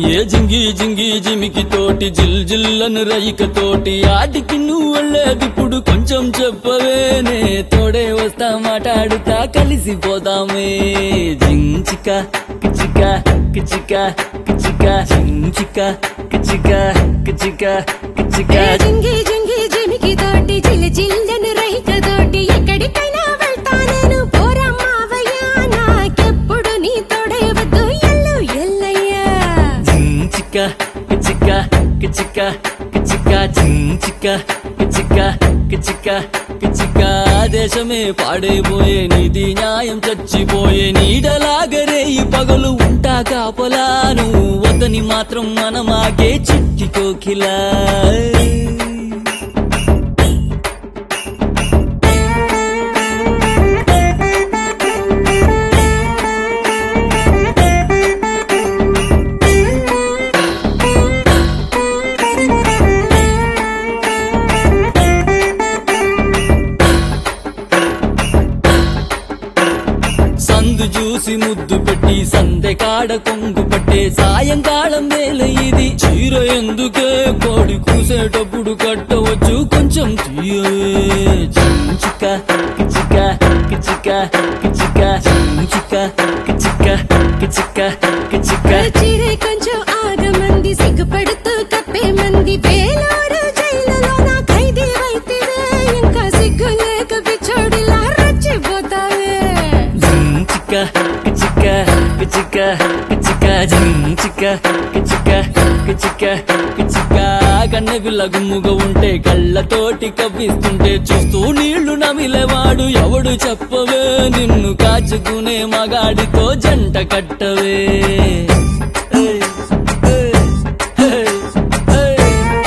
ఏ జింగి జింగి జిమికి తోటి జిల్ జిల్లను రైక తోటి ఆటికి నువ్వు వెళ్ళేది ఇప్పుడు కొంచెం చెప్పవేనే తోడే వస్తా మాట్లాడుతా కలిసిపోదామే జించిక కిచిక కిచిక కిచిక జించిక కిచిక కిచిక కిచిక ఏ జింగి జింగి జిమికి తోటి జిల్ జిల్లని రైక తోటి ఎక్కడికైనా వెళ్తా నేను పోరా మావయ్య నాకెప్పుడు నీ తోడే వద్దు ఎల్లు ఎల్లయ్యా జించిక కిచిక కిచిక కిచిక జించిక కిచిక కిచిక కిచిక దేశమే పాడైపోయే నీది న్యాయం చచ్చిపోయే నీడలాగరే ఈ పగలు ఉంటా కాపలాను వద్దని మాత్రం మనమాగే చిట్టి కోకిలా సందు చూసి ముద్దు పెట్టి సందె కాడ కొంగు పట్టే సాయంకాలం వేళ ఇది చీర ఎందుకే కోడి కూసేటప్పుడు కట్టవచ్చు కొంచెం తీయవే చించిక కిచిక కిచిక కిచిక చించిక కిచిక కిచిక కిచిక చిరే కొంచెం ఆగమంది సిగ్గుపడుతూ కప్పే మంది వేలారు జైలులో నా ఖైదీ వైతివే ఇంకా సిగ్గు లేక పిచ్చోడిలా రచ్చిపోతావే జించిక కిచిక కిచిక కిచిక జించిక కిచిక కిచిక కిచిక కన్నె పిల్ల గుమ్ముగా ఉంటే కళ్ళతోటి కవ్విస్తుంటే చూస్తూ నీళ్లు నమిలేవాడు ఎవడు చెప్పవే నిన్ను కాచుకునే మగాడితో జంట కట్టవే ఏయ్, ఏయ్, ఏయ్, ఏయ్.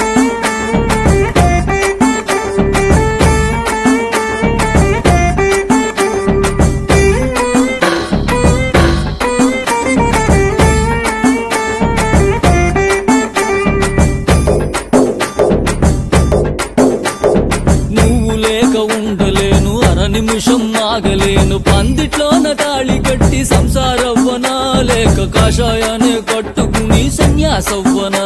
నువ్వు లేక ఉండలేను అర నిమిషం ఆగలేను పందిట్లోన తాళి కట్టి సంసారవ్వనా లేక కాషాయాన్ని కట్టుకుని సన్యాసవ్వనా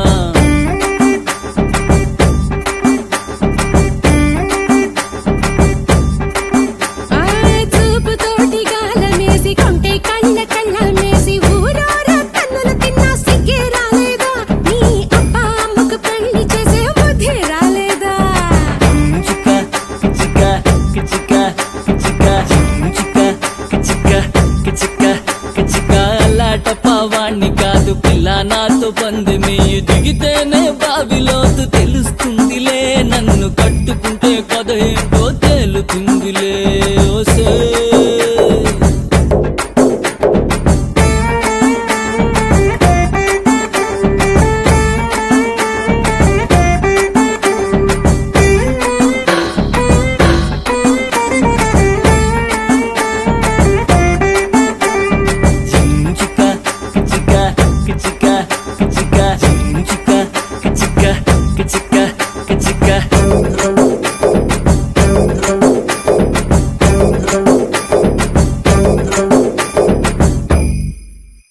ఆ చూపు తోటి గాలమేసి కొంటే కళ్ళ కళ్ళమేసి ఊరారా కన్నుల తిన్నా సిగ్గే రాలేదా నీ అబ్బా అమ్మకు పెళ్లి చేసే బుద్ధి రాలేదా కిచిక కిచిక కిచిక కిచిక కిచిక కిచిక కిచిక కిచిక అల్లాటప్ప వాణ్ణి కాదు పిల్ల నాతో పందెమేయు దిగితేనే బావిలోతు తెలుస్తుందిలే నన్ను కట్టుకుంటే కథ ఏంటో